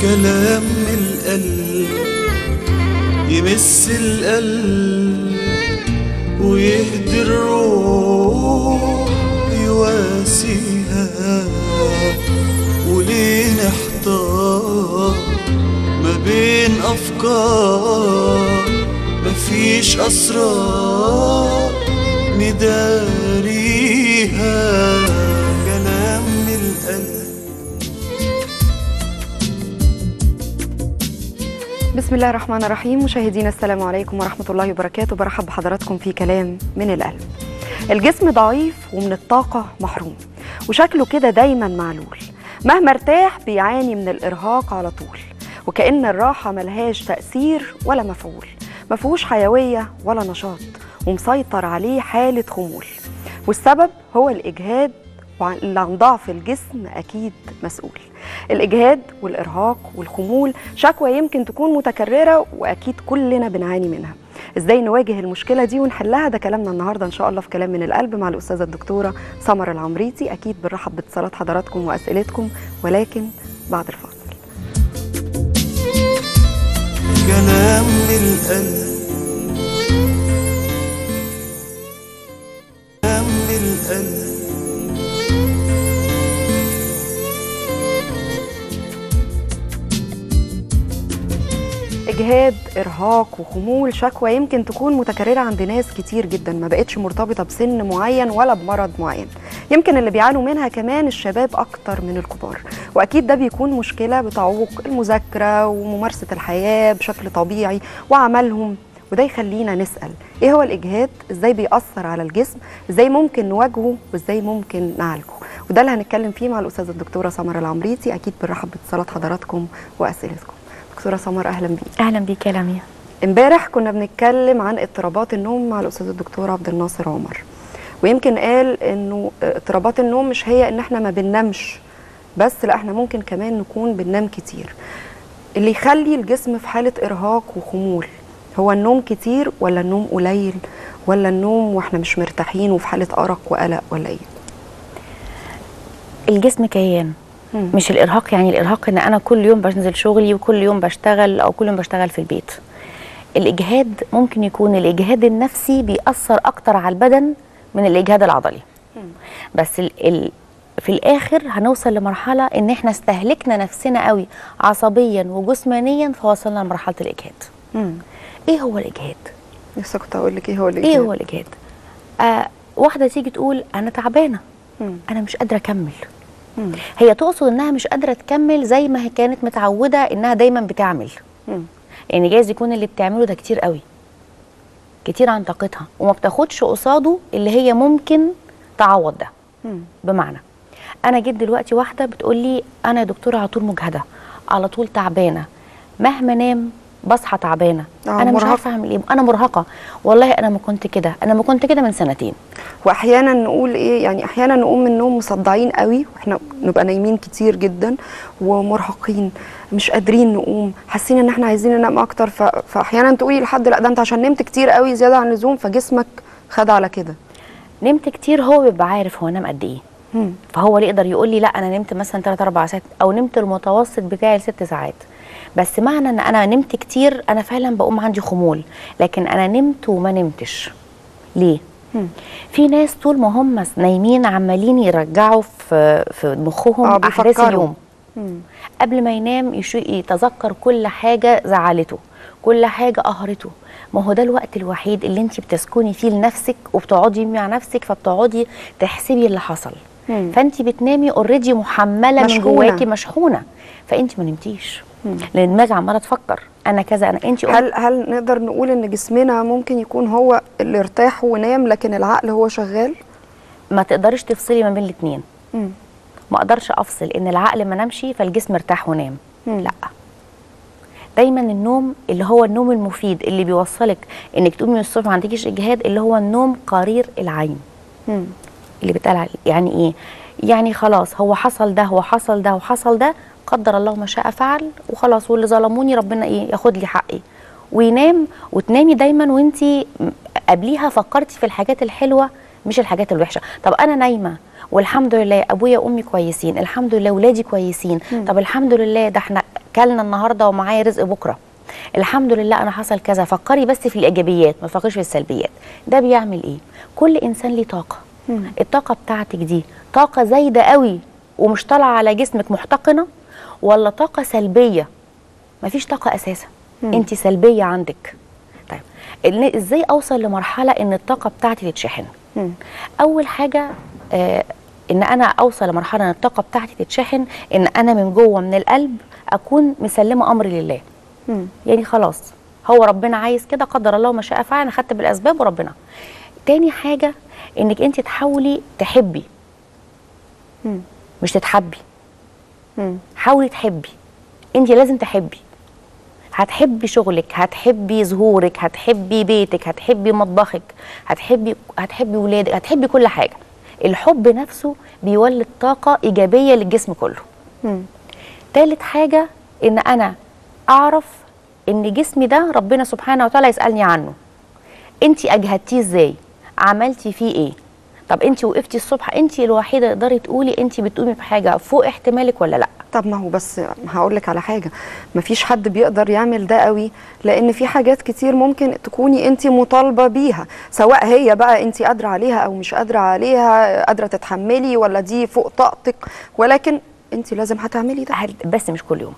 كلام من القلب يمس القلب ويهدي الروح يواسيها وليه نحتار ما بين أفكار مفيش أسرار نداريها كلام من القلب بسم الله الرحمن الرحيم مشاهدينا السلام عليكم ورحمة الله وبركاته برحب بحضراتكم في كلام من القلب الجسم ضعيف ومن الطاقة محروم وشكله كده دايما معلول مهما ارتاح بيعاني من الإرهاق على طول وكأن الراحة ملهاش تأثير ولا مفعول مفهوش حيوية ولا نشاط ومسيطر عليه حالة خمول والسبب هو الإجهاد واللي عن ضعف الجسم أكيد مسؤول الإجهاد والإرهاق والخمول شكوى يمكن تكون متكررة وأكيد كلنا بنعاني منها ازاي نواجه المشكله دي ونحلها ده كلامنا النهارده ان شاء الله في كلام من القلب مع الاستاذه الدكتوره سمر العمريتي اكيد بنرحب باتصالات حضراتكم واسئلتكم ولكن بعد الفاصل كلام من القلب كلام من القلب اجهاد ارهاق وخمول شكوى يمكن تكون متكرره عند ناس كتير جدا ما بقتش مرتبطه بسن معين ولا بمرض معين يمكن اللي بيعانوا منها كمان الشباب اكتر من الكبار واكيد ده بيكون مشكله بتعوق المذاكره وممارسه الحياه بشكل طبيعي وعملهم وده يخلينا نسال ايه هو الاجهاد ازاي بيأثر على الجسم ازاي ممكن نواجهه وازاي ممكن نعالجه وده اللي هنتكلم فيه مع الاستاذه الدكتوره سمر العمريتي اكيد بنرحب باتصالات حضراتكم واسئلتكم دكتوره سمر اهلا بيك اهلا بيك يا لميا امبارح كنا بنتكلم عن اضطرابات النوم مع الاستاذ الدكتور عبد الناصر عمر ويمكن قال انه اضطرابات النوم مش هي ان احنا ما بننامش بس لا احنا ممكن كمان نكون بننام كتير اللي يخلي الجسم في حالة ارهاق وخمول هو النوم كتير ولا النوم قليل ولا النوم واحنا مش مرتاحين وفي حالة ارق وقلق ولا ايه الجسم كيان مم. مش الارهاق يعني الارهاق ان انا كل يوم بنزل شغلي وكل يوم بشتغل او كل يوم بشتغل في البيت الاجهاد ممكن يكون الاجهاد النفسي بيأثر اكتر على البدن من الاجهاد العضلي بس ال ال في الاخر هنوصل لمرحله ان احنا استهلكنا نفسنا قوي عصبيا وجسمانيا فوصلنا لمرحله الاجهاد مم. ايه هو الاجهاد لسه كنت هقول لك ايه هو ايه الإجهاد؟ هو الاجهاد آه واحده تيجي تقول انا تعبانه مم. انا مش قادره اكمل مم. هي تقصد انها مش قادره تكمل زي ما هي كانت متعوده انها دايما بتعمل مم. يعني جايز يكون اللي بتعمله ده كتير قوي كتير عن طاقتها وما بتاخدش قصاده اللي هي ممكن تعوض ده مم. بمعنى انا جيت دلوقتي واحده بتقول لي انا يا دكتوره على طول مجهده على طول تعبانه مهما انام بصحى تعبانه آه، انا مش مرهقة. عارفه اعمل ايه انا مرهقه والله انا ما كنت كده انا ما كنت كده من سنتين واحيانا نقول ايه يعني احيانا نقوم من النوم مصدعين قوي واحنا نبقى نايمين كتير جدا ومرهقين مش قادرين نقوم حاسين ان احنا عايزين ننام اكتر ف... فاحيانا تقولي لحد لا ده انت عشان نمت كتير قوي زياده عن اللزوم فجسمك خد على كده نمت كتير هو بيبقى عارف هو نام قد ايه مم. فهو اللي يقدر يقول لي لا انا نمت مثلا 3 4 ساعات او نمت المتوسط بتاعي 6 ساعات بس معنى ان انا نمت كتير انا فعلا بقوم عندي خمول لكن انا نمت وما نمتش ليه مم. في ناس طول ما هم نايمين عمالين يرجعوا في في مخهم آه، احداث بيفكروا. اليوم مم. قبل ما ينام يشو يتذكر كل حاجه زعلته كل حاجه قهرته ما هو ده الوقت الوحيد اللي انت بتسكني فيه لنفسك وبتقعدي مع نفسك فبتقعدي تحسبي اللي حصل مم. فانت بتنامي اوريدي محمله من مشحونة. جواكي مشحونه فانت ما نمتيش لان دماغي عماله تفكر انا كذا انا انت هل هل نقدر نقول ان جسمنا ممكن يكون هو اللي ارتاح ونام لكن العقل هو شغال ما تقدريش تفصلي ما بين الاثنين مم. ما اقدرش افصل ان العقل ما نامش فالجسم ارتاح ونام مم. لا دايما النوم اللي هو النوم المفيد اللي بيوصلك انك تقومي من الصبح ما عندكيش اجهاد اللي هو النوم قرير العين مم. اللي بيتقال عليه يعني ايه يعني خلاص هو حصل ده وحصل ده وحصل ده قدر الله ما شاء فعل وخلاص واللي ظلموني ربنا ايه ياخد لي حقي وينام وتنامي دايما وانت قبليها فكرتي في الحاجات الحلوه مش الحاجات الوحشه طب انا نايمه والحمد لله ابويا وامي كويسين الحمد لله ولادي كويسين طب الحمد لله ده احنا كلنا النهارده ومعايا رزق بكره الحمد لله انا حصل كذا فكري بس في الايجابيات ما تفكريش في السلبيات ده بيعمل ايه كل انسان ليه طاقه الطاقه بتاعتك دي طاقه زايده قوي ومش طالعه على جسمك محتقنه ولا طاقه سلبيه مفيش طاقه اساسا انت سلبيه عندك طيب إن- ازاي اوصل لمرحله ان الطاقه بتاعتي تتشحن مم. اول حاجه آه ان انا اوصل لمرحله ان الطاقه بتاعتي تتشحن ان انا من جوه من القلب اكون مسلمه امري لله مم. يعني خلاص هو ربنا عايز كده قدر الله ما شاء فعل انا خدت بالاسباب وربنا تاني حاجه انك انت تحاولي تحبي مم. مش تتحبي مم. حاولي تحبي انت لازم تحبي هتحبي شغلك هتحبي ظهورك هتحبي بيتك هتحبي مطبخك هتحبي هتحبي ولادك هتحبي كل حاجه الحب نفسه بيولد طاقه ايجابيه للجسم كله مم. تالت حاجه ان انا اعرف ان جسمي ده ربنا سبحانه وتعالى يسالني عنه انت اجهدتيه ازاي عملتي فيه ايه طب انت وقفتي الصبح انت الوحيده تقدري تقولي انت بتقومي بحاجه فوق احتمالك ولا لا طب ما هو بس هقول لك على حاجه مفيش حد بيقدر يعمل ده قوي لان في حاجات كتير ممكن تكوني انت مطالبه بيها سواء هي بقى انت قادره عليها او مش قادره عليها قادره تتحملي ولا دي فوق طاقتك ولكن انت لازم هتعملي ده هل- بس مش كل يوم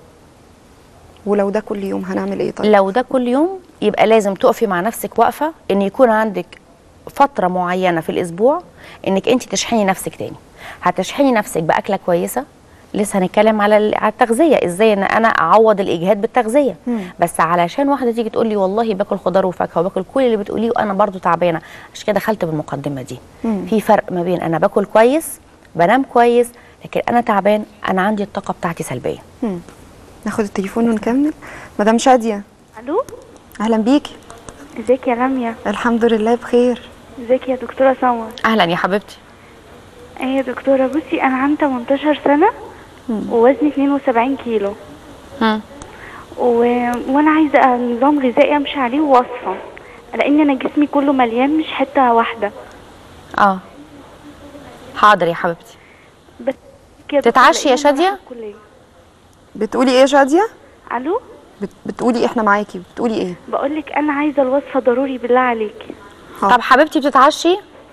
ولو ده كل يوم هنعمل ايه طيب لو ده كل يوم يبقى لازم تقفي مع نفسك واقفه ان يكون عندك فتره معينه في الاسبوع انك انت تشحني نفسك تاني هتشحني نفسك باكله كويسه لسه هنتكلم على ال- على التغذيه ازاي ان انا اعوض الاجهاد بالتغذيه مم. بس علشان واحده تيجي تقول لي والله باكل خضار وفاكهه وباكل كل اللي بتقوليه وانا برضو تعبانه عشان كده دخلت بالمقدمه دي مم. في فرق ما بين انا باكل كويس بنام كويس لكن انا تعبان انا عندي الطاقه بتاعتي سلبيه مم. ناخد التليفون ونكمل مدام شاديه الو اهلا بيكي ازيك يا لميا الحمد لله بخير ازيك يا دكتوره سمر اهلا يا حبيبتي ايه يا دكتوره بصي انا عندي 18 سنه ووزني 72 كيلو مم. و... وانا عايزه نظام غذائي امشي عليه ووصفه لان انا جسمي كله مليان مش حته واحده اه حاضر يا حبيبتي بس كده دكتورة، تتعشي يا لأن أنا شادية؟ رايحة الكلية. بتقولي ايه يا شاديه الو بت... بتقولي احنا معاكي بتقولي ايه بقول لك انا عايزه الوصفه ضروري بالله عليكي حاضر. طب حبيبتي بتتعشي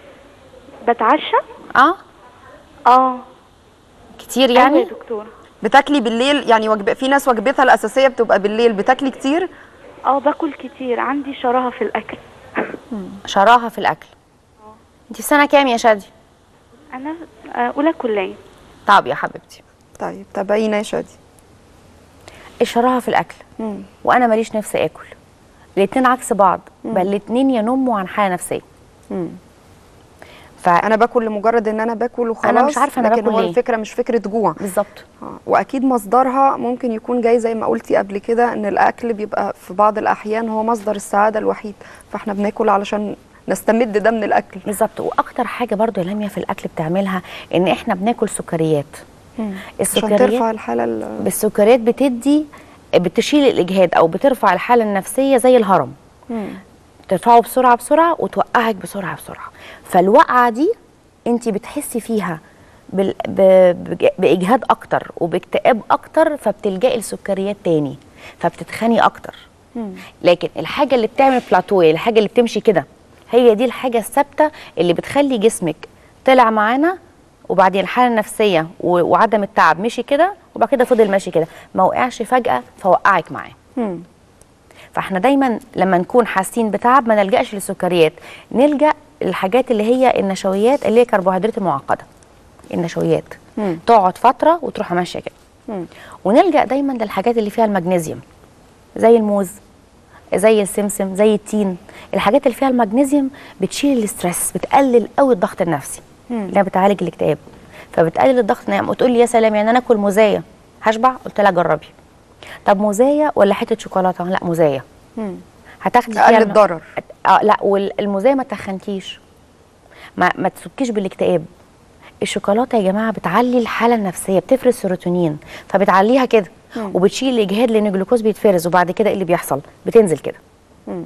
بتعشى اه اه كتير ايوه يعني يا دكتوره بتاكلي بالليل يعني وجبه في ناس وجبتها الاساسيه بتبقى بالليل بتاكلي كتير اه باكل كتير عندي شراهه في الاكل شراهه في الاكل انت في سنه كام يا شادي انا آه، اولى كليه طب يا حبيبتي طيب تابعينا يا شادي الشراهه في الاكل مم. وانا ماليش نفس اكل الاتنين عكس بعض بل الاتنين ينموا عن حاله نفسيه مم. فانا انا باكل لمجرد ان انا باكل وخلاص أنا مش عارفة أنا لكن باكل هو ليه. الفكره مش فكره جوع بالظبط آه، واكيد مصدرها ممكن يكون جاي زي ما قلتي قبل كده ان الاكل بيبقى في بعض الاحيان هو مصدر السعاده الوحيد فاحنا بناكل علشان نستمد ده من الاكل بالظبط واكتر حاجه برضو يا لميا في الاكل بتعملها ان احنا بناكل سكريات عشان السكريات ترفع الحاله ال- بالسكريات بتدي بتشيل الاجهاد او بترفع الحاله النفسيه زي الهرم مم. ترفعه بسرعه بسرعه وتوقعك بسرعه بسرعه فالوقعه دي انت بتحسي فيها بال... ب... بج- باجهاد اكتر وباكتئاب اكتر فبتلجئي لسكريات تاني فبتتخني اكتر مم. لكن الحاجه اللي بتعمل بلاتو الحاجه اللي بتمشي كده هي دي الحاجه الثابته اللي بتخلي جسمك طلع معانا وبعدين الحاله النفسيه و- وعدم التعب مشي كده وبعد كده فضل ماشي كده ما وقعش فجاه فوقعك معاه مم. فاحنا دايما لما نكون حاسين بتعب ما نلجاش للسكريات نلجا للحاجات اللي هي النشويات اللي هي كربوهيدرات المعقده النشويات مم. تقعد فتره وتروح ماشيه كده مم. ونلجا دايما للحاجات اللي فيها المغنيسيوم زي الموز زي السمسم زي التين الحاجات اللي فيها المغنيسيوم بتشيل الاسترس بتقلل قوي الضغط النفسي مم. لانها بتعالج الاكتئاب فبتقلل الضغط النفسي وتقول لي يا سلام يعني انا اكل موزايه هشبع قلت لها جربي طب موزايه ولا حته شوكولاته لا موزايه مم. هتاخدي أقل فيها الم- الضرر. اه لا والموزايه ما تخنكيش ما ما تسكيش بالاكتئاب الشوكولاته يا جماعه بتعلي الحاله النفسيه بتفرز سيروتونين فبتعليها كده مم. وبتشيل الاجهاد لان الجلوكوز بيتفرز وبعد كده ايه اللي بيحصل بتنزل كده مم.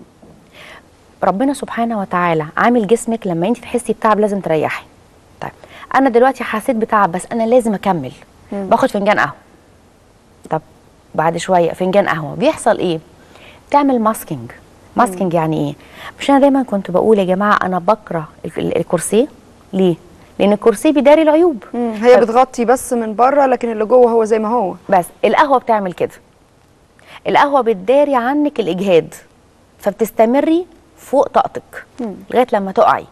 ربنا سبحانه وتعالى عامل جسمك لما انت تحسي بتعب لازم تريحي طيب انا دلوقتي حسيت بتعب بس انا لازم اكمل مم. باخد فنجان قهوه طب بعد شويه فنجان قهوه بيحصل ايه بتعمل ماسكينج ماسكينج يعني ايه مش انا دايما كنت بقول يا جماعه انا بكره ال- ال- الكرسي ليه لان الكرسي بيداري العيوب مم. هي بتغطي بس من بره لكن اللي جوه هو زي ما هو بس القهوه بتعمل كده القهوه بتداري عنك الاجهاد فبتستمري فوق طاقتك لغايه لما تقعي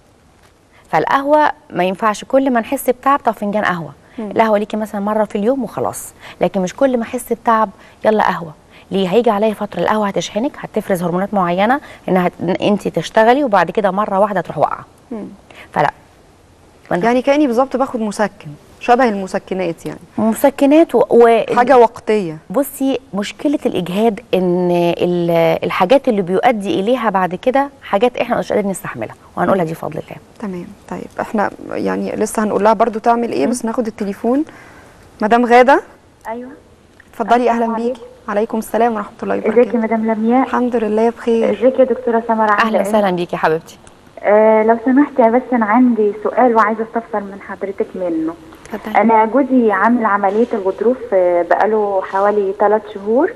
فالقهوه ما ينفعش كل ما نحس بتعب طب فنجان قهوه القهوه ليكي مثلا مره في اليوم وخلاص لكن مش كل ما احس بتعب يلا قهوه ليه هيجي عليا فتره القهوه هتشحنك هتفرز هرمونات معينه انها هت... إن انت تشتغلي وبعد كده مره واحده تروح واقعه فلا من- يعني كاني بالظبط باخد مسكن شبه المسكنات يعني مسكنات و... و... حاجه وقتيه بصي مشكلة الإجهاد إن ال- الحاجات اللي بيؤدي إليها بعد كده حاجات إحنا مش قادرين نستحملها وهنقولها دي بفضل الله تمام طيب احنا يعني لسه هنقول لها برضو تعمل ايه بس ناخد التليفون مدام غاده ايوه اتفضلي اهلا السلام بيكي عليكم السلام ورحمه الله ازيك يا وبركاته مدام لمياء الحمد لله بخير ازيك يا دكتوره سمر عامله أهلا إيه؟ وسهلا بيكي يا حبيبتي آه لو سمحتي بس انا عندي سؤال وعايزه استفسر من حضرتك منه اتفضلي انا جوزي عامل عمليه الغضروف آه، بقاله حوالي ثلاث شهور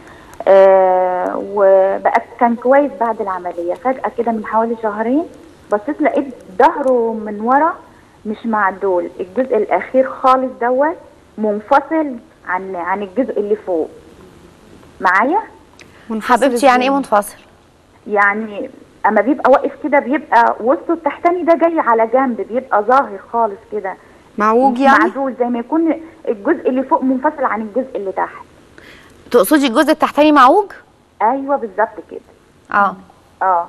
آه وبقى كان كويس بعد العمليه فجاه كده من حوالي شهرين بصيت لقيت ظهره من ورا مش معدول الجزء الاخير خالص دوت منفصل عن عن الجزء اللي فوق معايا منفصل حبيبتي يعني إيه إزاي؟ منفصل؟ يعني اما بيبقى واقف كده بيبقى وسطه التحتاني ده جاي على جنب بيبقى ظاهر خالص كده معوج مش يعني معزول زي ما يكون الجزء اللي فوق منفصل عن الجزء اللي تحت تقصدي الجزء التحتاني معوج؟ ايوه بالظبط كده اه اه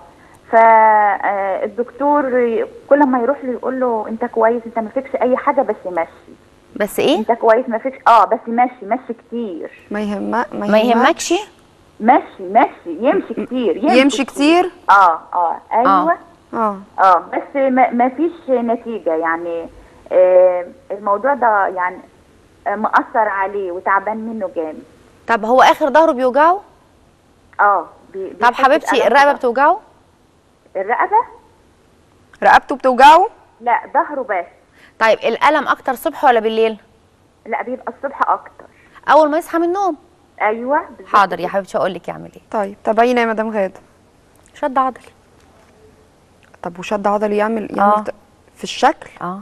فالدكتور كل ما يروح له يقول له انت كويس انت ما فيكش اي حاجه بس مشي بس إيه؟ انت كويس ما فيكش اه بس مشي مشي كتير ما يهم ما, ما يهمكش؟ مشي مشي يمشي كتير يمشي, يمشي كتير اه اه ايوه اه اه بس ما ما فيش نتيجة يعني آه الموضوع ده يعني آه مأثر عليه وتعبان منه جامد طب هو آخر ظهره بيوجعه؟ اه بي- طب بيحس حبيبتي بألم الرقبة في بتوجعه؟ الرقبة رقبته بتوجعه لا ظهره بس طيب الألم أكتر صبح ولا بالليل؟ لا بيبقى الصبح اكتر أول ما يصحى من النوم ايوه بالظبط حاضر يا كده. حبيبتي أقول لك يعمل إيه؟ طيب تابعينا يا مدام غاده شد عضلي طب وشد عضلي يعمل يعمل آه. ت- في الشكل اه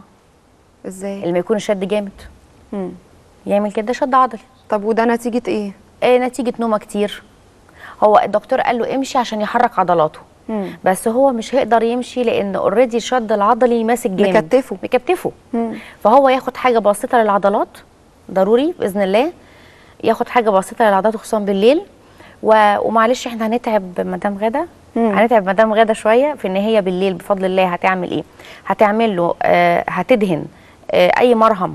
ازاي لما يكون الشد جامد مم. يعمل كده شد عضلي طب وده نتيجه ايه إيه نتيجة نومه كتير هو الدكتور قال له امشي عشان يحرك عضلاته مم. بس هو مش هيقدر يمشي لان اوريدي الشد العضلي ماسك جامد مكتفه. مكتفه مم. فهو ياخد حاجه بسيطه للعضلات ضروري باذن الله ياخد حاجه بسيطه للعضلات خصوصا بالليل و... ومعلش احنا هنتعب مدام غدا مم. هنتعب مدام غدا شويه في ان هي بالليل بفضل الله هتعمل ايه هتعمل له آه هتدهن آه اي مرهم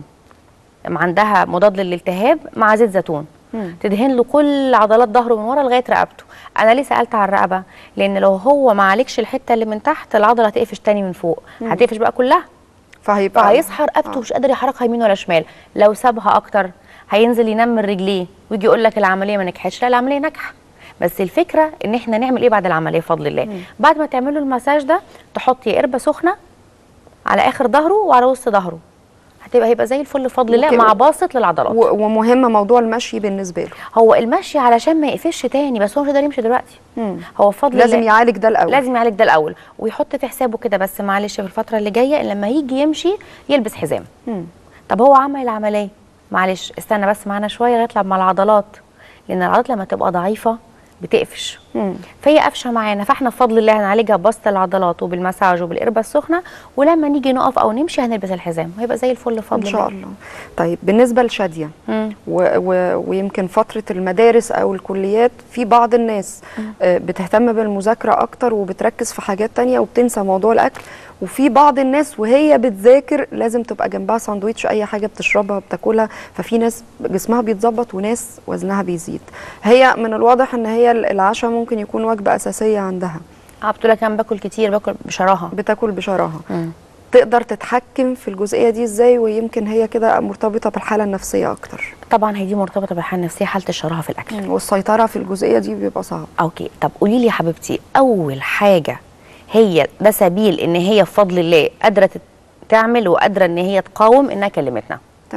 عندها مضاد للالتهاب مع زيت زيتون مم. تدهن له كل عضلات ظهره من ورا لغايه رقبته انا ليه سالت على الرقبه لان لو هو ما عالجش الحته اللي من تحت العضله هتقفش تاني من فوق هتقفش بقى كلها فهيبقى فهيصحى رقبته مش قادر يحركها يمين ولا شمال لو سابها اكتر هينزل ينام من رجليه ويجي يقول لك العمليه ما نجحتش لا العمليه ناجحه بس الفكره ان احنا نعمل ايه بعد العمليه بفضل الله بعد ما تعملوا المساج ده تحطي قربه سخنه على اخر ظهره وعلى وسط ظهره هتبقى هيبقى زي الفل بفضل الله وك- مع باسط للعضلات و- ومهم موضوع المشي بالنسبه له هو المشي علشان ما يقفش تاني بس هو مش قادر يمشي دلوقتي مم. هو بفضل لازم الله يعالج ده الاول لازم يعالج ده الاول ويحط في حسابه كده بس معلش في الفتره اللي جايه لما يجي يمشي يلبس حزام مم. طب هو عمل العمليه معلش استنى بس معانا شويه لغايه لما العضلات لان العضلات لما تبقى ضعيفه بتقفش مم. فهي قفشه معانا فاحنا بفضل الله هنعالجها ببسط العضلات وبالمساج وبالقربه السخنه ولما نيجي نقف او نمشي هنلبس الحزام وهيبقى زي الفل بفضل ان شاء الله طيب بالنسبه لشاديه مم. و و ويمكن فتره المدارس او الكليات في بعض الناس آه، بتهتم بالمذاكره اكتر وبتركز في حاجات تانية وبتنسى موضوع الاكل وفي بعض الناس وهي بتذاكر لازم تبقى جنبها ساندوتش اي حاجه بتشربها بتاكلها ففي ناس جسمها بيتظبط وناس وزنها بيزيد هي من الواضح ان هي العشاء ممكن يكون وجبه اساسيه عندها اه بتقول لك انا باكل كتير باكل بشراهه بتاكل بشراهه مم. تقدر تتحكم في الجزئيه دي ازاي ويمكن هي كده مرتبطه بالحاله النفسيه اكتر طبعا هي دي مرتبطه بالحاله النفسيه حاله الشراهه في الاكل والسيطره في الجزئيه دي بيبقى صعب اوكي طب قولي لي يا حبيبتي اول حاجه هي ده سبيل ان هي بفضل الله قادره تت- تعمل وقادره ان هي تقاوم انها كلمتنا تمام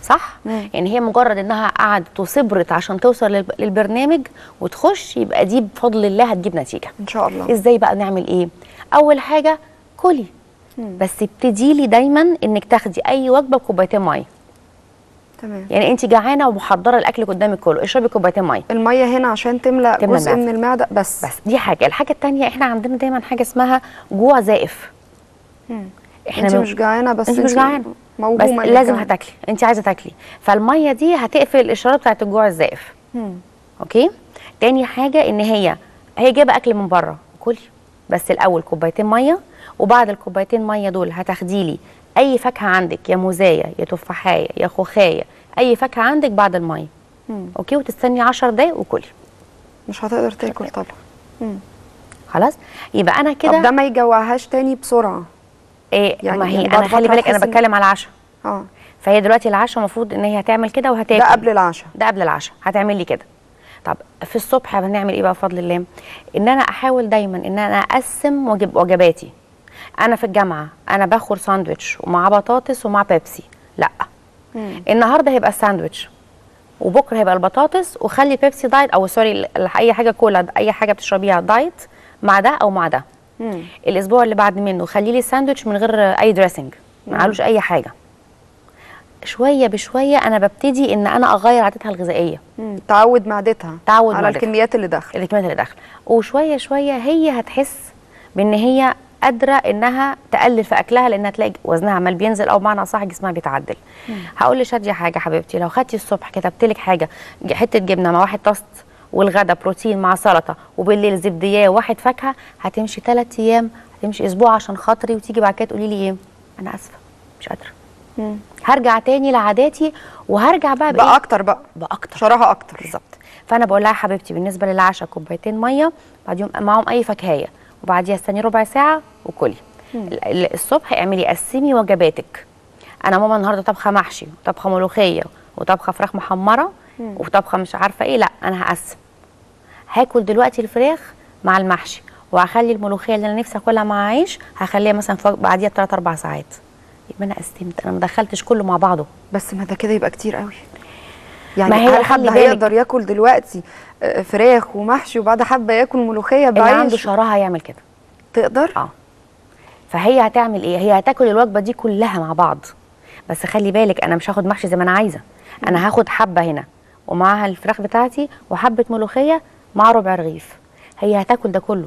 صح مم. يعني هي مجرد انها قعدت وصبرت عشان توصل للب- للبرنامج وتخش يبقى دي بفضل الله هتجيب نتيجه ان شاء الله ازاي بقى نعمل ايه اول حاجه كلي بس ابتدي لي دايما انك تاخدي اي وجبه بكوبايتين ميه تمام يعني انت جعانه ومحضره الاكل قدامك كله اشربي كوبايتين ميه الميه هنا عشان تملا تملى جزء المعدة. من المعده بس بس دي حاجه الحاجه الثانيه احنا عندنا دايما حاجه اسمها جوع زائف انت من- مش جعانه بس انت مش جعانه بس موهومه إنك لازم جعانة. هتاكلي انت عايزه تاكلي فالميه دي هتقفل الاشاره بتاعت الجوع الزائف مم. اوكي تاني حاجه ان هي هي جايبه اكل من بره كلي بس الاول كوبايتين ميه وبعد الكوبايتين ميه دول هتاخدي لي اي فاكهه عندك يا موزايه يا تفاحيه يا خوخايه اي فاكهه عندك بعد الميه مم. اوكي وتستني 10 دقايق وكلي مش هتقدر تاكل طبعا مم. خلاص يبقى انا طب كده ده ما يجوعهاش تاني بسرعه إيه يعني- ما هي يعني بعد انا خلي فترة بالك انا تحس إن- بتكلم على العشاء اه فهي دلوقتي العشاء المفروض ان هي هتعمل كده وهتاكل ده قبل العشاء ده قبل العشاء هتعمل لي كده طب في الصبح هنعمل ايه بقى بفضل الله ان انا احاول دايما ان انا اقسم وجب وجباتي انا في الجامعه انا باخد ساندوتش ومع بطاطس ومع بيبسي لا مم. النهارده هيبقى الساندوتش وبكره هيبقى البطاطس وخلي بيبسي دايت او سوري ال- اي حاجه كولا اي حاجه بتشربيها دايت مع ده او مع ده مم. الاسبوع اللي بعد منه خلي لي الساندوتش من غير اي دريسنج ما علوش اي حاجه شويه بشويه انا ببتدي ان انا اغير عادتها الغذائيه مم. تعود معدتها تعود على معدتها. الكميات اللي داخله الكميات اللي داخله وشويه شويه هي هتحس بان هي قادره انها تقلل في اكلها لانها تلاقي وزنها عمال بينزل او بمعنى اصح جسمها بيتعدل هقول لشاديه حاجه حبيبتي لو خدتي الصبح كتبت لك حاجه ج- حته جبنه مع واحد توست والغدا بروتين مع سلطه وبالليل زبديه وواحد فاكهه هتمشي ثلاث ايام هتمشي اسبوع عشان خاطري وتيجي بعد كده تقولي لي ايه انا اسفه مش قادره مم. هرجع تاني لعاداتي وهرجع بقى بايه بقى اكتر بقى باكتر شراها اكتر بالظبط فانا بقول لها يا حبيبتي بالنسبه للعشاء كوبايتين ميه بعديهم معاهم اي فاكهيه وبعديها استني ربع ساعه وكلي ال- ال- الصبح اعملي قسمي وجباتك انا ماما النهارده طبخه محشي وطبخه ملوخيه وطبخه فراخ محمره وطبخه مش عارفه ايه لا انا هقسم هاكل دلوقتي الفراخ مع المحشي وهخلي الملوخيه اللي انا نفسي اكلها مع عيش هخليها مثلا فوق- بعديها بثلاث اربع ساعات يبقى انا قسمت انا ما دخلتش كله مع بعضه بس ما ده كده يبقى كتير قوي يعني ما هي هل حد خلي بالك. هيقدر ياكل دلوقتي آه، فراخ ومحشي وبعد حبه ياكل ملوخيه اللي عنده بعيش شراهه يعمل كده تقدر اه فهي هتعمل ايه هي هتاكل الوجبه دي كلها مع بعض بس خلي بالك انا مش هاخد محشي زي ما انا عايزه انا هاخد حبه هنا ومعاها الفراخ بتاعتي وحبه ملوخيه مع ربع رغيف هي هتاكل ده كله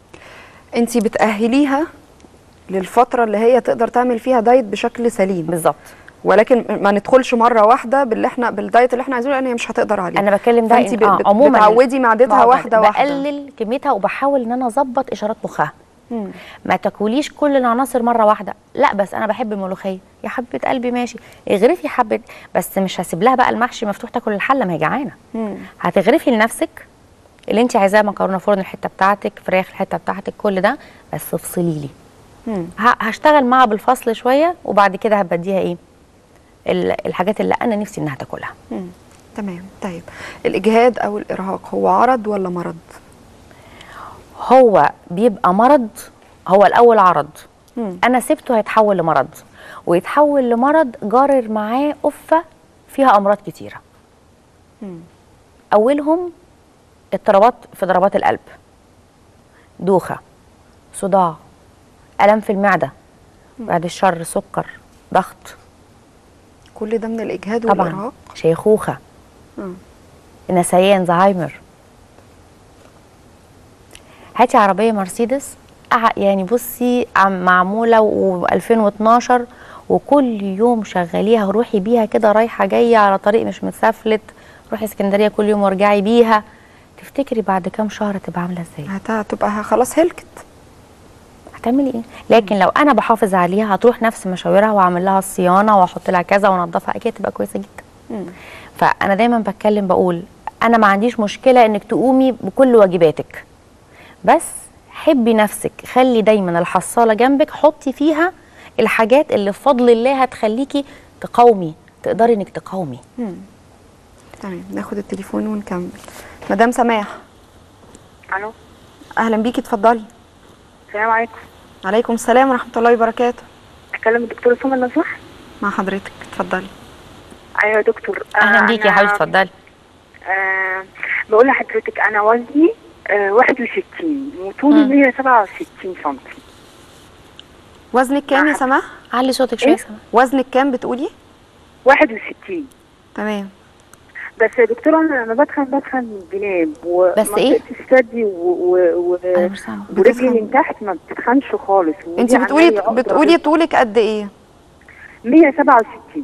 انت بتأهليها للفتره اللي هي تقدر تعمل فيها دايت بشكل سليم بالظبط ولكن ما ندخلش مره واحده باللي احنا بالدايت اللي احنا عايزينه لان هي مش هتقدر عليه انا بتكلم ده فانت إن- ب- آه، بت- عموما بتعودي معدتها بقعد- واحده واحده بقلل كميتها وبحاول ان انا اظبط اشارات مخها مم. ما تاكليش كل العناصر مره واحده لا بس انا بحب الملوخيه يا حبيبه قلبي ماشي اغرفي حبه بس مش هسيب لها بقى المحشي مفتوح تاكل الحله ما هي جعانه مم. هتغرفي لنفسك اللي انت عايزاه مكرونه فرن الحته بتاعتك فراخ الحته بتاعتك كل ده بس افصلي لي مم. ه- هشتغل معاها بالفصل شويه وبعد كده هبديها ايه ال- الحاجات اللي انا نفسي انها تاكلها مم. تمام طيب الاجهاد او الارهاق هو عرض ولا مرض هو بيبقى مرض هو الاول عرض مم. انا سبته هيتحول لمرض ويتحول لمرض جارر معاه قفه فيها امراض كتيره مم. اولهم اضطرابات في ضربات القلب دوخه صداع الم في المعده بعد الشر سكر ضغط كل ده من الاجهاد طبعا والارهاق شيخوخه مم. نسيان زهايمر هاتي عربيه مرسيدس أع- يعني بصي عم- معموله و2012 وكل يوم شغليها روحي بيها كده رايحه جايه على طريق مش متسفلت روحي اسكندريه كل يوم وارجعي بيها تفتكري بعد كام شهر تبقى عامله ازاي هت- هتبقى خلاص هلكت هتعملي ايه لكن لو انا بحافظ عليها هتروح نفس مشاورها واعمل لها الصيانه واحط لها كذا وانضفها اكيد تبقى كويسه جدا مم. فانا دايما بتكلم بقول انا ما عنديش مشكله انك تقومي بكل واجباتك بس حبي نفسك خلي دايما الحصاله جنبك حطي فيها الحاجات اللي بفضل الله هتخليكي تقاومي تقدري انك تقاومي مم. تمام ناخد التليفون ونكمل مدام سماح الو اهلا بيكي اتفضلي السلام عليكم عليكم السلام ورحمه الله وبركاته اكلم الدكتور سمر لو سمحت مع حضرتك اتفضلي ايوه يا دكتور اهلا بيكي يا أنا- حبيبتي اتفضلي آه بقول لحضرتك انا وزني آه 61 وطولي مم. 167 سم وزنك كام يا سماح علي صوتك شويه إيه؟ سما وزنك كام بتقولي 61 تمام بس يا دكتوره انا لما بدخن بدخن من الجناب بس إيه؟ ومنطقة الثدي و... و... و... انا مش سامعه ورجلي بتدخن. من تحت ما بتتخنش خالص انت بتقولي بتقولي طولك قد ايه 167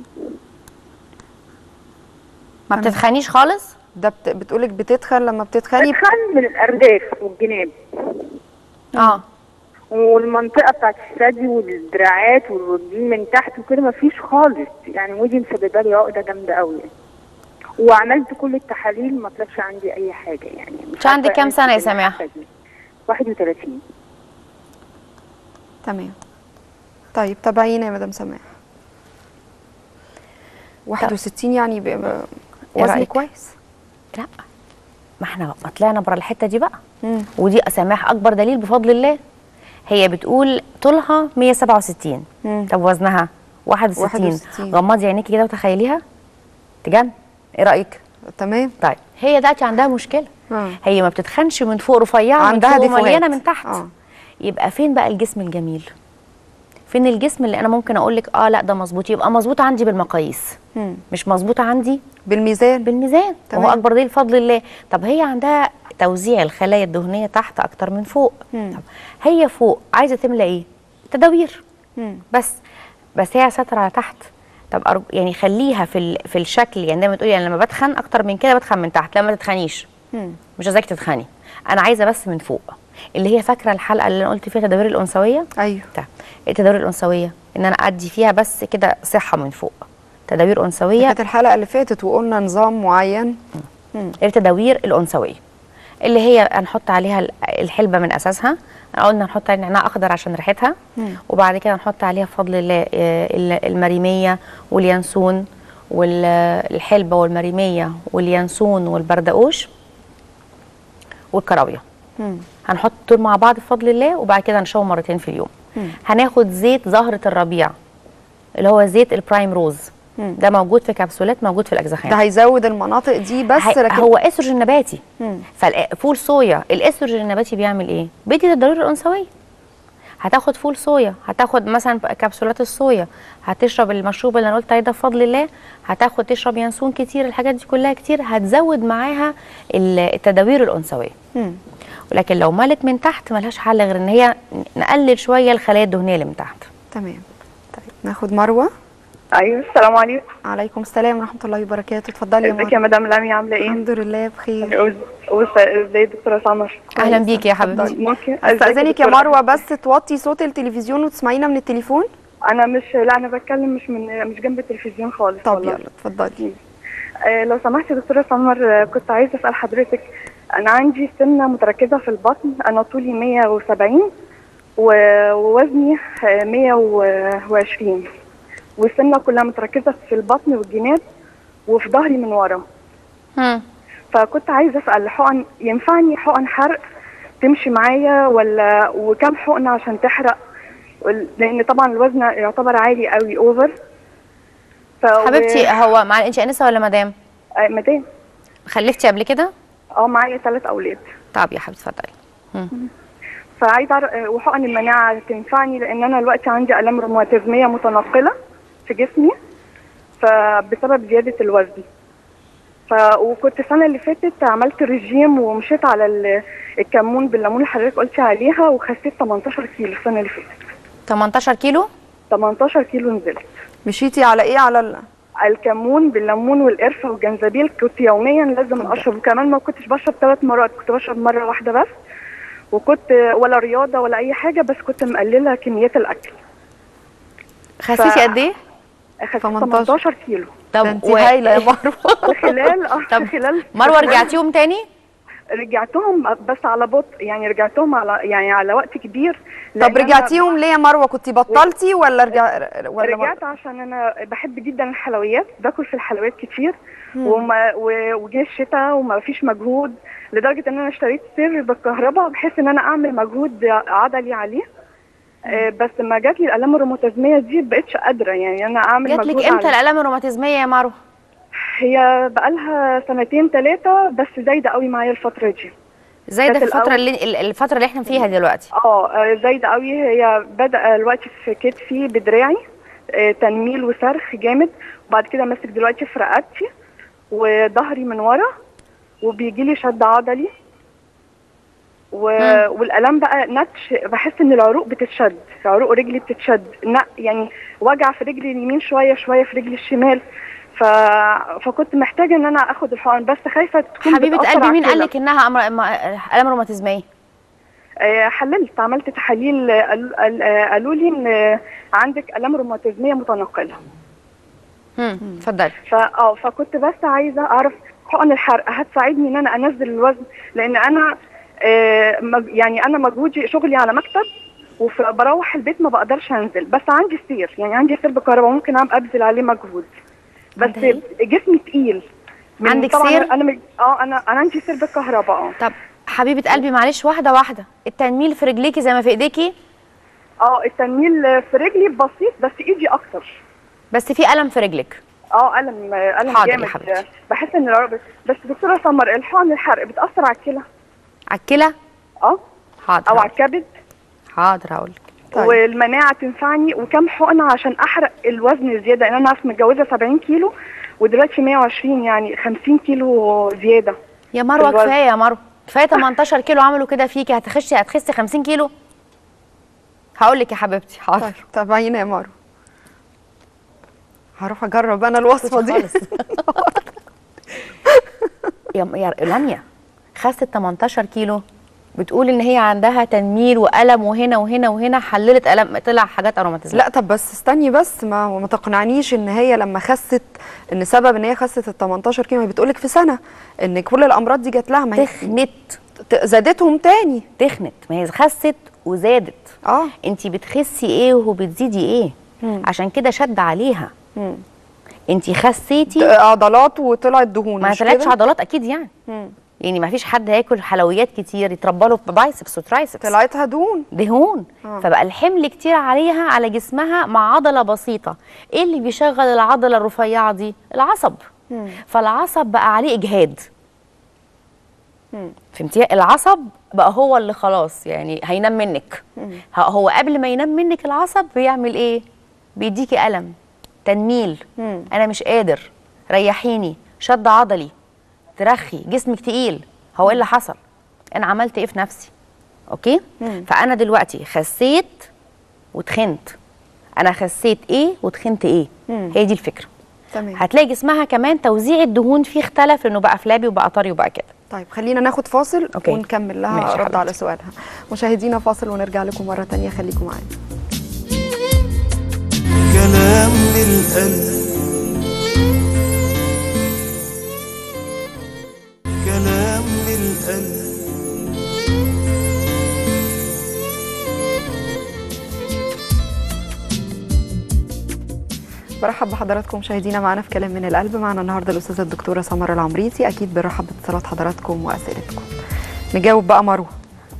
ما بتتخنيش خالص ده بت... بتقولك بتتخن لما بتتخني بتخن من الارداف والجناب اه والمنطقه بتاعت الثدي والدراعات والرجلين من تحت وكده ما فيش خالص يعني ودي مسببه لي عقده جامده قوي يعني. وعملت كل التحاليل ما طلعش عندي اي حاجه يعني مش عندك عارفة كام إيه سنة يا اللي سماح؟ حصل دي. 31 تمام طيب تابعينا يا مدام سماح 61 يعني ب... ب... إيه وزن رأيك؟ كويس لا ما احنا ما طلعنا بره الحته دي بقى مم. ودي سماح اكبر دليل بفضل الله هي بتقول طولها 167 مم. طب وزنها 61 61. غمضي عينيكي كده وتخيليها تجن ايه رايك تمام طيب هي دلوقتي عندها مشكله آه. هي ما بتتخنش من فوق رفيعه عندها من فوق ديفوهات. مليانه من تحت آه. يبقى فين بقى الجسم الجميل فين الجسم اللي انا ممكن اقول لك اه لا ده مظبوط يبقى مظبوط عندي بالمقاييس مم. مش مظبوط عندي بالميزان بالميزان تمام. وهو اكبر دليل بفضل الله طب هي عندها توزيع الخلايا الدهنيه تحت اكتر من فوق مم. طب هي فوق عايزه تملى ايه تداوير مم. بس بس هي ساتره على تحت طب أرج... يعني خليها في ال... في الشكل يعني دايما تقولي يعني لما بتخن اكتر من كده بتخن من تحت لما تتخنيش مم. مش عايزاكي تتخني انا عايزه بس من فوق اللي هي فاكره الحلقه اللي انا قلت فيها تدابير الانثويه ايوه طيب التدابير الانثويه ان انا ادي فيها بس كده صحه من فوق تدابير انثويه كانت الحلقه اللي فاتت وقلنا نظام معين التداوير الانثويه اللي هي هنحط عليها ال- الحلبه من اساسها قلنا نحط عليها نعناع اخضر عشان ريحتها مم. وبعد كده نحط عليها بفضل الله آه، ال- المريميه واليانسون والحلبه والمريميه واليانسون والبردقوش والكراويه مم. هنحط دول مع بعض بفضل الله وبعد كده هنشوهم مرتين في اليوم مم. هناخد زيت زهره الربيع اللي هو زيت البرايم روز مم. ده موجود في كبسولات موجود في الاجزخان ده هيزود المناطق دي بس هي- لكن هو استروجين نباتي مم. فالفول صويا الاستروجين النباتي بيعمل ايه بيدي الضرورة الانثويه هتاخد فول صويا هتاخد مثلا كبسولات الصويا هتشرب المشروب اللي انا قلت عليه ده بفضل الله هتاخد تشرب ينسون كتير الحاجات دي كلها كتير هتزود معاها ال- التداوير الانثويه مم. ولكن لو ملت من تحت ملهاش حل غير ان هي نقلل شويه الخلايا الدهنيه اللي من تحت تمام طيب ناخد مروه ايوه السلام عليكم عليكم السلام ورحمه الله وبركاته اتفضلي يا ازيك يا مروه مدام لمي عامله ايه؟ الحمد لله بخير ازاي دكتوره سمر؟ اهلا بيكي يا حبيبتي ممكن استاذنك يا مروه بس توطي صوت التلفزيون وتسمعينا من التليفون انا مش لا انا بتكلم مش من مش جنب التلفزيون خالص طب والله. يلا اتفضلي آه لو سمحتي يا دكتوره سمر آه، كنت عايزه اسال حضرتك انا عندي سمنه متركزه في البطن انا طولي 170 و- ووزني آه، 120 والسمنه كلها متركزه في البطن والجناب وفي ظهري من ورا هم. فكنت عايزه اسال حقن ينفعني حقن حرق تمشي معايا ولا وكم حقنه عشان تحرق وال- لان طبعا الوزن يعتبر عالي قوي اوفر ف حبيبتي هو مع انت انسه ولا مدام آه، مدام خلفتي قبل كده اه معايا ثلاث اولاد طب يا حبيبتي اتفضلي فعايزه أعرف- آه، وحقن المناعه تنفعني لان انا دلوقتي عندي الام روماتيزميه متنقله في جسمي فبسبب زياده الوزن ف وكنت السنه اللي فاتت عملت رجيم ومشيت على ال- الكمون بالليمون اللي حضرتك قلتي عليها وخسيت 18 كيلو السنه اللي فاتت 18 كيلو 18 كيلو نزلت مشيتي على ايه على ال... الكمون بالليمون والقرفه والجنزبيل كنت يوميا لازم اشرب وكمان ما كنتش بشرب ثلاث مرات كنت بشرب مره واحده بس وكنت ولا رياضه ولا اي حاجه بس كنت مقلله كميات الاكل خسيتي ف- قد ايه خسيت 18. 18 كيلو ده انت هايله يا مروه خلال اه طب خلال مروه خلال- رجعتيهم تاني رجعتهم بس على بطء يعني رجعتهم على يعني على وقت كبير لأن طب أنا رجعتيهم ليه يا مروه كنت بطلتي ولا رجع ولا رجعت عشان انا بحب جدا الحلويات باكل في الحلويات كتير وما و- وجه الشتاء وما فيش مجهود لدرجه ان انا اشتريت سير بالكهرباء بحيث ان انا اعمل مجهود عضلي عليه آه، بس ما جات لي الالام الروماتيزميه دي بقتش قادره يعني انا اعمل جات مجهود لك امتى عليه. الالام الروماتيزميه يا مروه هي بقالها سنتين ثلاثة بس زايدة قوي معايا الفترة دي زي ده كانت الفتره الأول- اللي ال- الفتره اللي احنا فيها دلوقتي اه آه، زايدة قوي هي بدأ دلوقتي في كتفي بدراعي آه، تنميل وصرخ جامد وبعد كده ماسك دلوقتي في رقبتي وظهري من ورا وبيجي لي شد عضلي و... والالام بقى نتش بحس ان العروق بتتشد عروق رجلي بتتشد ن... يعني وجع في رجلي اليمين شويه شويه في رجلي الشمال ف... فكنت محتاجه ان انا اخد الحقن بس خايفه تكون حبيبه بتأثر قلبي على مين قال الكلى. لك انها أمر... أم- الام روماتيزميه آه، حللت عملت تحاليل آه، قال- قال- آه، قالوا لي ان آه، عندك الام روماتيزميه متنقله امم اتفضلي ف اه فكنت بس عايزه اعرف حقن الحرق هتساعدني ان انا انزل الوزن لان انا آه مج- يعني انا مجهودي شغلي على مكتب وبروح البيت ما بقدرش انزل بس عندي سير يعني عندي سير بكهرباء ممكن أعمل- ابذل عليه مجهود بس عندها إيه؟ جسمي تقيل من- عندك طبعاً سير؟ انا مج- اه انا انا عندي سير بالكهرباء اه طب حبيبه قلبي معلش واحده واحده التنميل في رجليكي زي ما في ايديكي اه التنميل في رجلي بسيط بس ايدي اكتر بس في الم في رجلك اه الم الم حاضر يا جامد حبيبتي. بحس ان العرق بس دكتوره سمر الحقن الحرق بتاثر على الكلى على الكلى اه حاضر او على هقول- الكبد حاضر هقول لك طيب. والمناعه تنفعني وكم حقنه عشان احرق الوزن زياده لان انا متجوزه 70 كيلو ودلوقتي 120 يعني 50 كيلو زياده يا مروه الوزن. كفايه يا مروه كفايه 18 كيلو عملوا كده فيكي هتخشي هتخسي 50 كيلو هقول لك يا حبيبتي حاضر طيب تابعينا يا مارو هروح اجرب انا الوصفه دي خالص. يا يا لميا خست 18 كيلو بتقول ان هي عندها تنميل والم وهنا وهنا وهنا حللت الم طلع حاجات اروماتيزم لا طب بس استني بس ما ما تقنعنيش ان هي لما خست ان سبب ان هي خست ال 18 كيلو هي بتقولك في سنه ان كل الامراض دي جات لها ما هي تخنت ت- زادتهم تاني تخنت ما هي خست وزادت اه انت بتخسي ايه وبتزيدي ايه مم. عشان كده شد عليها مم. انت خسيتي عضلات وطلعت دهون ما مش طلعتش كده؟ عضلات اكيد يعني مم. يعني ما فيش حد هياكل حلويات كتير يتربى له بايسبس وترايسبس طلعتها دهون دهون آه. فبقى الحمل كتير عليها على جسمها مع عضله بسيطه ايه اللي بيشغل العضله الرفيعه دي العصب مم. فالعصب بقى عليه اجهاد مم. فهمتي العصب بقى هو اللي خلاص يعني هينام منك ه- هو قبل ما ينام منك العصب بيعمل ايه بيديكي الم تنميل مم. انا مش قادر ريحيني شد عضلي ترخي جسمك تقيل هو ايه اللي حصل انا عملت ايه في نفسي اوكي مم. فانا دلوقتي خسيت وتخنت انا خسيت ايه وتخنت ايه مم. هي دي الفكره تمام هتلاقي جسمها كمان توزيع الدهون فيه اختلف لانه بقى فلابي وبقى طري وبقى كده طيب خلينا ناخد فاصل أوكي. ونكمل ماشي لها يا رد حبيبتي. على سؤالها مشاهدينا فاصل ونرجع لكم مرة تانية خليكم معانا كلام القلب كلام القلب برحب بحضراتكم مشاهدينا معانا في كلام من القلب معنا النهارده الاستاذه الدكتوره سمر العمريتي اكيد بنرحب باتصالات حضراتكم واسئلتكم نجاوب بقى مروه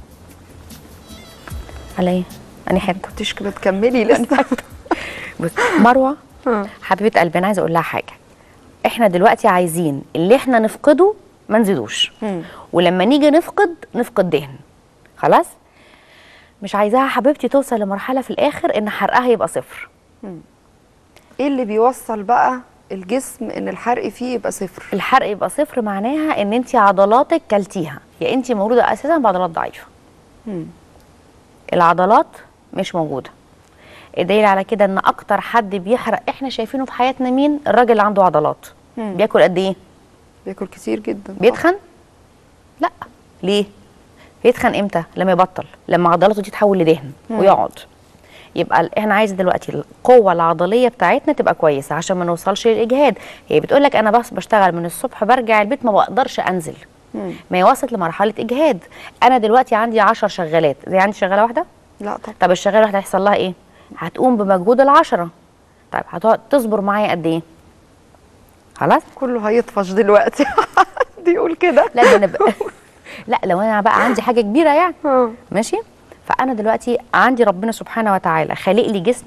على ايه اني حته كنتش بتكملي لسه بص مروه ها. حبيبه قلبي انا عايزه اقول لها حاجه احنا دلوقتي عايزين اللي احنا نفقده ما نزيدوش مم. ولما نيجي نفقد نفقد دهن خلاص مش عايزاها حبيبتي توصل لمرحله في الاخر ان حرقها يبقى صفر ايه اللي بيوصل بقى الجسم ان الحرق فيه يبقى صفر الحرق يبقى صفر معناها ان انت عضلاتك كلتيها يا انت مولوده اساسا بعضلات ضعيفه مم. العضلات مش موجوده الدليل على كده ان اكتر حد بيحرق احنا شايفينه في حياتنا مين الراجل اللي عنده عضلات مم. بياكل قد ايه بياكل كتير جدا بيتخن لا ليه بيتخن امتى لما يبطل لما عضلاته دي تتحول لدهن ويقعد يبقى ال- احنا عايز دلوقتي القوه العضليه بتاعتنا تبقى كويسه عشان ما نوصلش للاجهاد هي بتقول لك انا بس بشتغل من الصبح برجع البيت ما بقدرش انزل مم. ما هي وصلت لمرحله اجهاد انا دلوقتي عندي 10 شغالات زي عندي شغاله واحده لا طب طب الشغاله الواحده هيحصل لها ايه هتقوم بمجهود العشرة طيب هتقعد تصبر معايا قد ايه خلاص كله هيطفش دلوقتي دي يقول كده لا ده انا بقى لا لو انا بقى عندي حاجه كبيره يعني اه ماشي فانا دلوقتي عندي ربنا سبحانه وتعالى خالق لي جسمي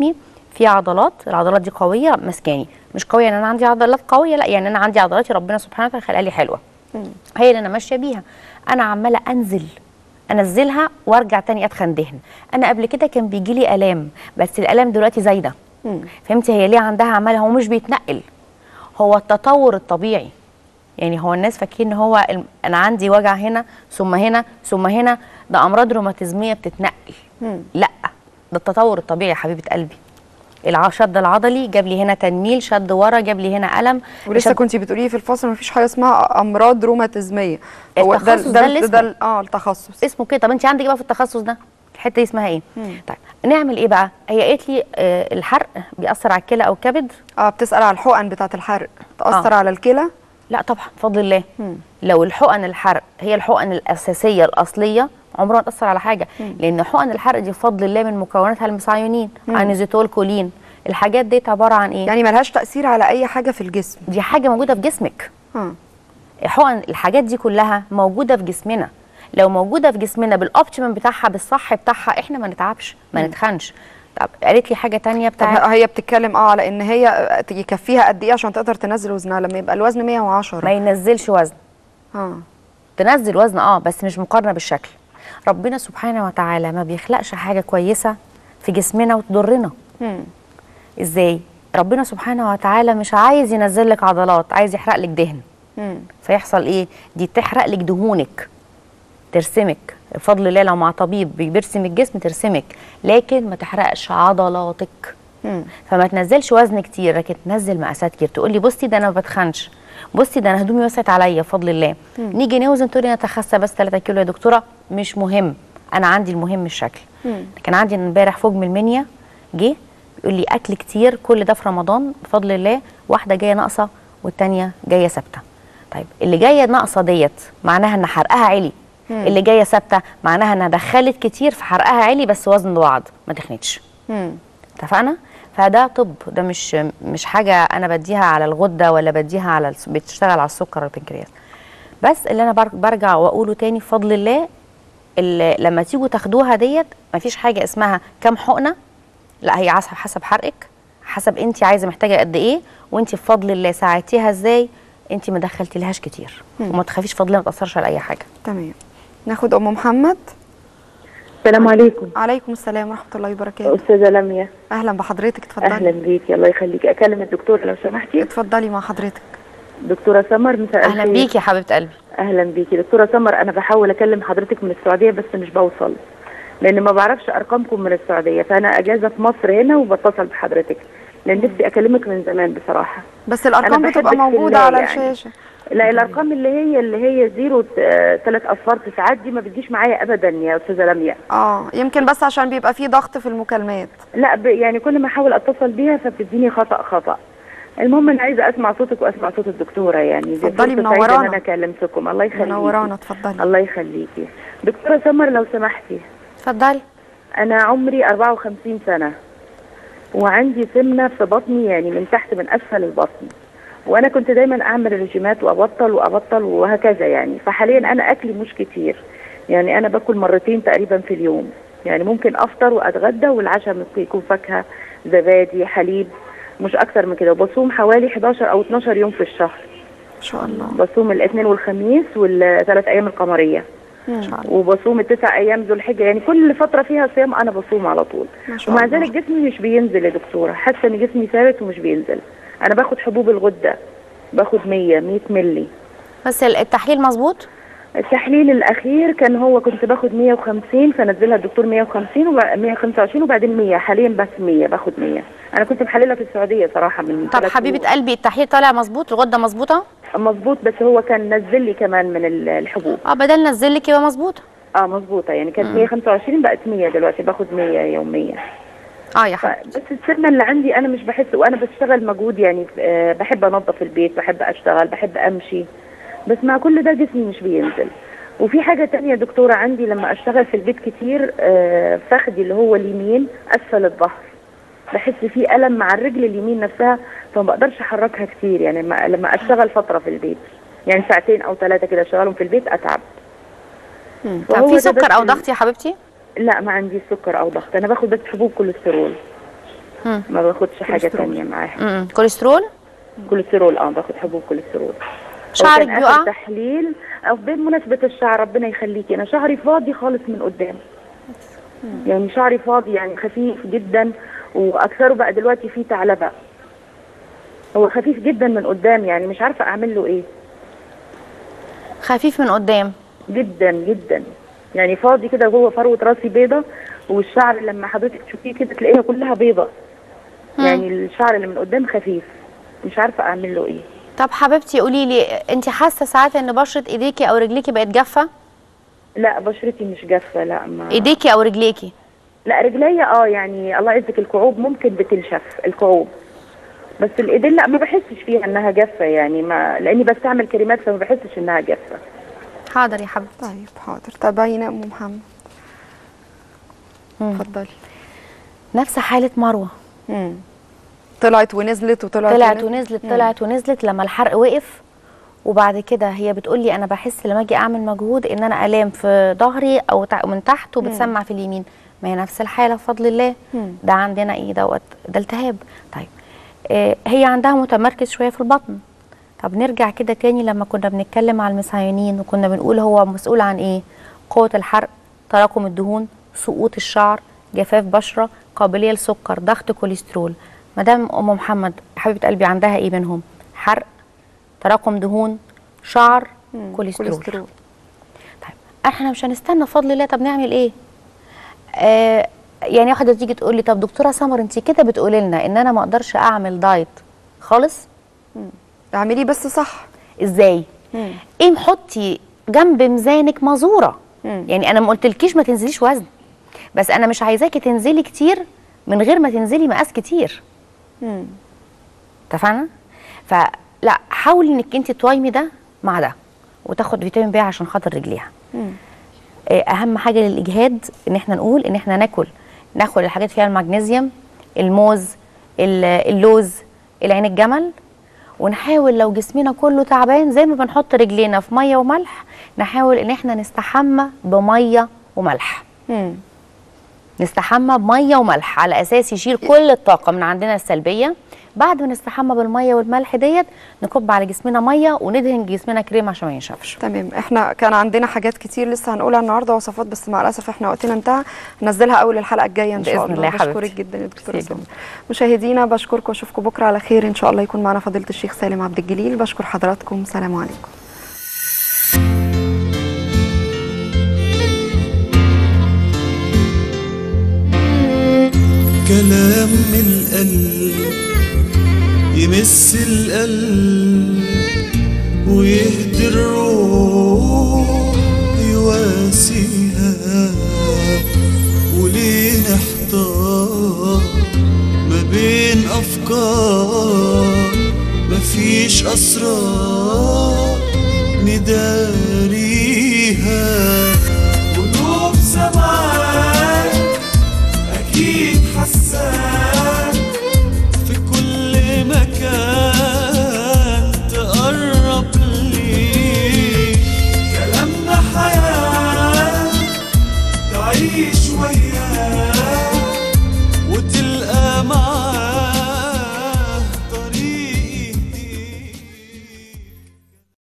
في عضلات العضلات دي قويه ماسكاني مش قويه ان انا عندي عضلات قويه لا يعني انا عندي عضلاتي ربنا سبحانه وتعالى خلقها لي حلوه هي اللي انا ماشيه بيها انا عماله انزل انزلها وارجع تاني اتخن دهن انا قبل كده كان بيجي لي الام بس الالام دلوقتي زايده فهمتي هي ليه عندها عماله هو مش بيتنقل هو التطور الطبيعي يعني هو الناس فاكرين ان هو الم- انا عندي وجع هنا ثم هنا ثم هنا ده امراض روماتيزميه بتتنقل لا ده التطور الطبيعي يا حبيبه قلبي الع- شد العضلي جاب لي هنا تنميل شد ورا جاب لي هنا الم ولسه شد- كنتي بتقولي في الفصل مفيش حاجه اسمها امراض روماتيزميه هو التخصص ده اللي ده اسمه. اه التخصص اسمه كده طب انت عندك إيه بقى في التخصص ده الحته دي اسمها ايه طيب نعمل ايه بقى هي قالت لي آه الحرق بيأثر على الكلى او الكبد اه بتسال على الحقن بتاعه الحرق تاثر آه. على الكلى لا طبعا بفضل الله لو الحقن الحرق هي الحقن الاساسيه الاصليه عمرها ما تاثر على حاجه لان حقن الحرق دي بفضل الله من مكوناتها المسايونين انيزيتول كولين الحاجات دي عباره عن ايه يعني ملهاش تاثير على اي حاجه في الجسم دي حاجه موجوده في جسمك اه الحقن الحاجات دي كلها موجوده في جسمنا لو موجوده في جسمنا بالاوبتيمم بتاعها بالصح بتاعها احنا ما نتعبش ما نتخنش طب قالت لي حاجه تانية طب بتاعت هي بتتكلم اه على ان هي يكفيها قد ايه عشان تقدر تنزل وزنها لما يبقى الوزن 110 ما ينزلش وزن اه تنزل وزن اه بس مش مقارنه بالشكل ربنا سبحانه وتعالى ما بيخلقش حاجه كويسه في جسمنا وتضرنا مم. ازاي ربنا سبحانه وتعالى مش عايز ينزل لك عضلات عايز يحرق لك دهن مم. فيحصل ايه دي تحرق لك دهونك ترسمك بفضل الله لو مع طبيب بيرسم الجسم ترسمك لكن ما تحرقش عضلاتك مم. فما تنزلش وزن كتير لكن تنزل مقاسات كتير تقول لي بصي ده انا ما بتخنش بصي ده انا هدومي وسعت عليا بفضل الله نيجي نوزن تقولي انا تخسى بس 3 كيلو يا دكتوره مش مهم انا عندي المهم الشكل كان عندي امبارح فوق من المنيا جه بيقول لي اكل كتير كل ده في رمضان بفضل الله واحده جايه ناقصه والتانيه جايه ثابته طيب اللي جايه ناقصه ديت معناها ان حرقها عالي اللي جايه ثابته معناها انها دخلت كتير في حرقها عالي بس وزن بعض ما تخنتش مم. اتفقنا فده طب ده مش مش حاجه انا بديها على الغده ولا بديها على الس- بتشتغل على السكر والبنكرياس بس اللي انا بر- برجع واقوله تاني بفضل الله اللي لما تيجوا تاخدوها ديت مفيش حاجه اسمها كام حقنه لا هي حسب حسب حرقك حسب انت عايزه محتاجه قد ايه وانت بفضل الله ساعدتيها ازاي انت ما دخلتلهاش كتير وما تخافيش بفضل الله ما تاثرش على اي حاجه تمام ناخد ام محمد السلام عليكم عليكم السلام ورحمه الله وبركاته استاذه لميا اهلا بحضرتك اهلا اتفضلي بيكي الله يخليكي اكلم الدكتور لو سمحتي اتفضلي مع حضرتك دكتوره سمر مساء اهلا الخير. بيكي يا حبيبه قلبي اهلا بيكي دكتوره سمر انا بحاول اكلم حضرتك من السعوديه بس مش بوصل لان ما بعرفش ارقامكم من السعوديه فانا اجازه في مصر هنا وبتصل بحضرتك لان نفسي اكلمك من زمان بصراحه بس الارقام أنا بتبقى بحبك في موجوده الله على يعني. الشاشه لا الارقام اللي هي اللي هي زيرو آه، ثلاث اصفار تسعات دي ما بتجيش معايا ابدا يا استاذه لميا اه يمكن بس عشان بيبقى فيه ضغط في المكالمات لا ب... يعني كل ما احاول اتصل بيها فبتديني خطا خطا المهم انا عايزه اسمع صوتك واسمع صوت الدكتوره يعني دي اتفضلي، فرصة سعيدة منورانا. ان انا كلمتكم الله يخليكي منورانا اتفضلي الله يخليكي دكتوره سمر لو سمحتي اتفضلي انا عمري 54 سنه وعندي سمنه في بطني يعني من تحت من اسفل البطن وانا كنت دايما اعمل رجيمات وابطل وابطل وهكذا يعني فحاليا انا اكلي مش كتير يعني انا باكل مرتين تقريبا في اليوم يعني ممكن افطر واتغدى والعشاء ممكن يكون فاكهه زبادي حليب مش اكتر من كده وبصوم حوالي 11 او 12 يوم في الشهر ان شاء الله بصوم الاثنين والخميس والثلاث ايام القمريه ان شاء الله وبصوم التسع ايام ذو الحجه يعني كل فتره فيها صيام انا بصوم على طول ما شاء ومع الله. ذلك جسمي مش بينزل يا دكتوره حاسه ان جسمي ثابت ومش بينزل انا باخد حبوب الغده باخد 100 100 مللي بس التحليل مظبوط التحليل الاخير كان هو كنت باخد 150 فنزلها الدكتور 150 و 125 وبعدين 100 حاليا بس 100 باخد 100 انا كنت محلله في السعوديه صراحه من طب ثلاث حبيبه شهور. قلبي التحليل طالع مظبوط الغده مظبوطه مظبوط بس هو كان نزل لي كمان من ال- الحبوب اه بدل نزل لك يبقى مظبوطه اه مظبوطه يعني كانت 125 بقت 100 دلوقتي باخد 100 يوميا اه يا حبيبي بس السمنه اللي عندي انا مش بحس وانا بشتغل مجهود يعني آه، بحب انظف البيت بحب اشتغل بحب امشي بس مع كل ده جسمي مش بينزل وفي حاجه تانية يا دكتوره عندي لما اشتغل في البيت كتير آه، فخدي اللي هو اليمين اسفل الظهر بحس فيه الم مع الرجل اليمين نفسها فما بقدرش احركها كتير يعني لما لما اشتغل فتره في البيت يعني ساعتين او ثلاثه كده اشتغلهم في البيت اتعب طب وهو في ده سكر بس او ال- ضغط يا حبيبتي لا ما عنديش سكر او ضغط انا باخد بس حبوب كوليسترول مم. ما باخدش حاجه كوليسترول. تانية معاها امم كوليسترول كوليسترول اه باخد حبوب كوليسترول هو شعرك كان بيقع آخر تحليل او بمناسبه الشعر ربنا يخليكي انا شعري فاضي خالص من قدام يعني شعري فاضي يعني خفيف جدا واكثره بقى دلوقتي فيه ثعلبه هو خفيف جدا من قدام يعني مش عارفه اعمل له ايه خفيف من قدام جدا جدا يعني فاضي كده جوه فروه راسي بيضه والشعر لما حضرتك تشوفيه كده تلاقيها كلها بيضه يعني الشعر اللي من قدام خفيف مش عارفه اعمل له ايه طب حبيبتي قولي لي انت حاسه ساعات ان بشره ايديكي او رجليكي بقت جافه لا بشرتي مش جافه لا ما ايديكي او رجليكي لا رجليا اه يعني الله يعزك الكعوب ممكن بتنشف الكعوب بس الايدين لا ما بحسش فيها انها جافه يعني ما لاني بستعمل كريمات فما بحسش انها جافه حاضر يا حبيبتي طيب حاضر تابعينا ام محمد اتفضلي نفس حاله مروه مم. طلعت ونزلت وطلعت طلعت ونزلت. ونزلت طلعت ونزلت لما الحرق وقف وبعد كده هي بتقول لي انا بحس لما اجي اعمل مجهود ان انا الام في ظهري او تع- من تحت وبتسمع في اليمين ما هي نفس الحاله بفضل الله مم. ده عندنا ايه دوت ده التهاب طيب آه هي عندها متمركز شويه في البطن طب نرجع كده تاني لما كنا بنتكلم على المسيانين وكنا بنقول هو مسؤول عن ايه قوه الحرق تراكم الدهون سقوط الشعر جفاف بشره قابليه للسكر ضغط كوليسترول مدام ام محمد حبيبه قلبي عندها ايه منهم حرق تراكم دهون شعر مم. كوليسترول. كوليسترول طيب احنا مش هنستنى بفضل الله طب نعمل ايه آه يعني واحده تيجي تقول لي طب دكتوره سمر انت كده بتقولي لنا ان انا ما اقدرش اعمل دايت خالص اعمليه بس صح ازاي مم. ايه حطي جنب ميزانك مزوره مم. يعني انا ما قلتلكيش ما تنزليش وزن بس انا مش عايزاكي تنزلي كتير من غير ما تنزلي مقاس كتير مم. اتفقنا فلا حاولي انك انت توايمي ده مع ده وتاخد فيتامين بي عشان خاطر رجليها مم. آه، اهم حاجه للاجهاد ان احنا نقول ان احنا ناكل ناكل الحاجات فيها المغنيسيوم الموز ال- اللوز العين الجمل ونحاول لو جسمنا كله تعبان زي ما بنحط رجلينا في ميه وملح نحاول ان احنا نستحمى بميه وملح مم. نستحمى بميه وملح على اساس يشيل كل الطاقه من عندنا السلبيه بعد ما نستحمى بالميه والملح ديت نكب على جسمنا ميه وندهن جسمنا كريم عشان ما ينشفش تمام احنا كان عندنا حاجات كتير لسه هنقولها النهارده وصفات بس مع الاسف احنا وقتنا انتهى هننزلها اول الحلقه الجايه ان شاء بإذن الله الله يا بشكرك حبيبتي. جدا يا دكتوره ميرسي سمر مشاهدينا بشكركم واشوفكم بكره على خير ان شاء الله يكون معنا فضيله الشيخ سالم عبد الجليل بشكر حضراتكم سلام عليكم كلام من القلب يمس القلب ويهدي الروح يواسيها وليه نحتار ما بين أفكار مفيش أسرار نداري